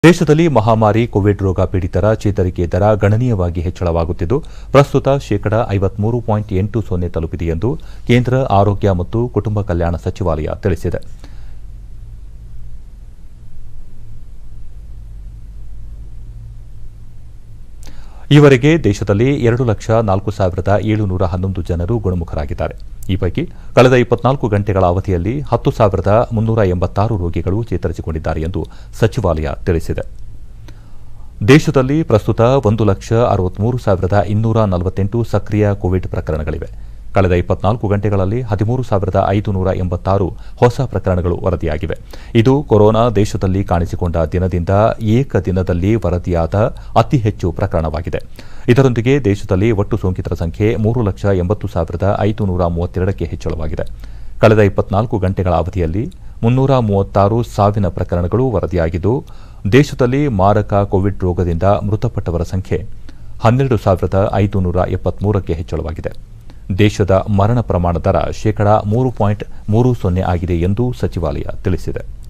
ದೇಶದಲ್ಲಿ ಮಹಾಮಾರಿ ಕೋವಿಡ್ ರೋಗ ಪೀಡಿತರ ಚೇತರಿಕೆ ದರ ಗಣನೀಯವಾಗಿ ಹೆಚ್ಚಳವಾಗುತ್ತಿದ್ದು ಪ್ರಸ್ತುತ ಶೇಕಡ ಐವತ್ಮೂರು ಪಾಯಿಂಟ್ ಎಂಟು ಸೊನ್ನೆ ತಲುಪಿದೆ ಎಂದು ಕೇಂದ್ರ ಆರೋಗ್ಯ ಮತ್ತು ಕುಟುಂಬ ಕಲ್ಯಾಣ ಸಚಿವಾಲಯ ತಿಳಿಸಿದೆ ಈವರೆಗೆ ದೇಶದಲ್ಲಿ ಎರಡು ಲಕ್ಷ ನಾಲ್ಕು ಸಾವಿರದ ಏಳುನೂರ ಹನ್ನೊಂದು ಜನರು ಗುಣಮುಖರಾಗಿದ್ದಾರೆ ಈ ಪೈಕಿ ಕಳೆದ ಇಪ್ಪತ್ನಾಲ್ಕು ಗಂಟೆಗಳ ಅವಧಿಯಲ್ಲಿ ಹತ್ತು ಸಾವಿರದ ಮುನ್ನೂರ ಎಂಬತ್ತಾರು ರೋಗಿಗಳು ಚೇತರಿಸಿಕೊಂಡಿದ್ದಾರೆ ಎಂದು ಸಚಿವಾಲಯ ತಿಳಿಸಿದೆ ದೇಶದಲ್ಲಿ ಪ್ರಸ್ತುತ ಒಂದು ಲಕ್ಷ ಅರವತ್ಮೂರು ಸಾವಿರದ ಇನ್ನೂರ ನಲವತ್ತೆಂಟು ಸಕ್ರಿಯ ಕೋವಿಡ್ ಪ್ರಕರಣಗಳಿವೆ ಕಳೆದ ಇಪ್ಪತ್ನಾಲ್ಕು ಗಂಟೆಗಳಲ್ಲಿ ಹದಿಮೂರು ಸಾವಿರದ ಐದುನೂರ ಎಂಬತ್ತಾರು ಹೊಸ ಪ್ರಕರಣಗಳು ವರದಿಯಾಗಿವೆ ಇದು ಕೊರೋನಾ ದೇಶದಲ್ಲಿ ಕಾಣಿಸಿಕೊಂಡ ದಿನದಿಂದ ಏಕ ದಿನದಲ್ಲಿ ವರದಿಯಾದ ಅತಿ ಹೆಚ್ಚು ಪ್ರಕರಣವಾಗಿದೆ ಇದರೊಂದಿಗೆ ದೇಶದಲ್ಲಿ ಒಟ್ಟು ಸೋಂಕಿತರ ಸಂಖ್ಯೆ ಮೂರು ಲಕ್ಷ ಎಂಬತ್ತು ಸಾವಿರದ ಐದುನೂರ ಮೂವತ್ತೆರಡಕ್ಕೆ ಹೆಚ್ಚಳವಾಗಿದೆ ಕಳೆದ ಇಪ್ಪತ್ನಾಲ್ಕು ಗಂಟೆಗಳ ಅವಧಿಯಲ್ಲಿ ಮುನ್ನೂರ ಮೂವತ್ತಾರು ಸಾವಿನ ಪ್ರಕರಣಗಳು ವರದಿಯಾಗಿದ್ದು ದೇಶದಲ್ಲಿ ಮಾರಕ ಕೋವಿಡ್ ರೋಗದಿಂದ ಮೃತಪಟ್ಟವರ ಸಂಖ್ಯೆ ಹನ್ನೆರಡು ಸಾವಿರದ ಐದುನೂರ ಎಪ್ಪತ್ಮೂರಕ್ಕೆ ಹೆಚ್ಚಳವಾಗಿದೆ ದೇಶದ ಮರಣ ಪ್ರಮಾಣ ದರ ಶೇಕಡ ಮೂರು ಪಾಯಿಂಟ್ ಮೂರು ಸೊನ್ನೆ ಆಗಿದೆ ಎಂದು ಸಚಿವಾಲಯ ತಿಳಿಸಿದೆ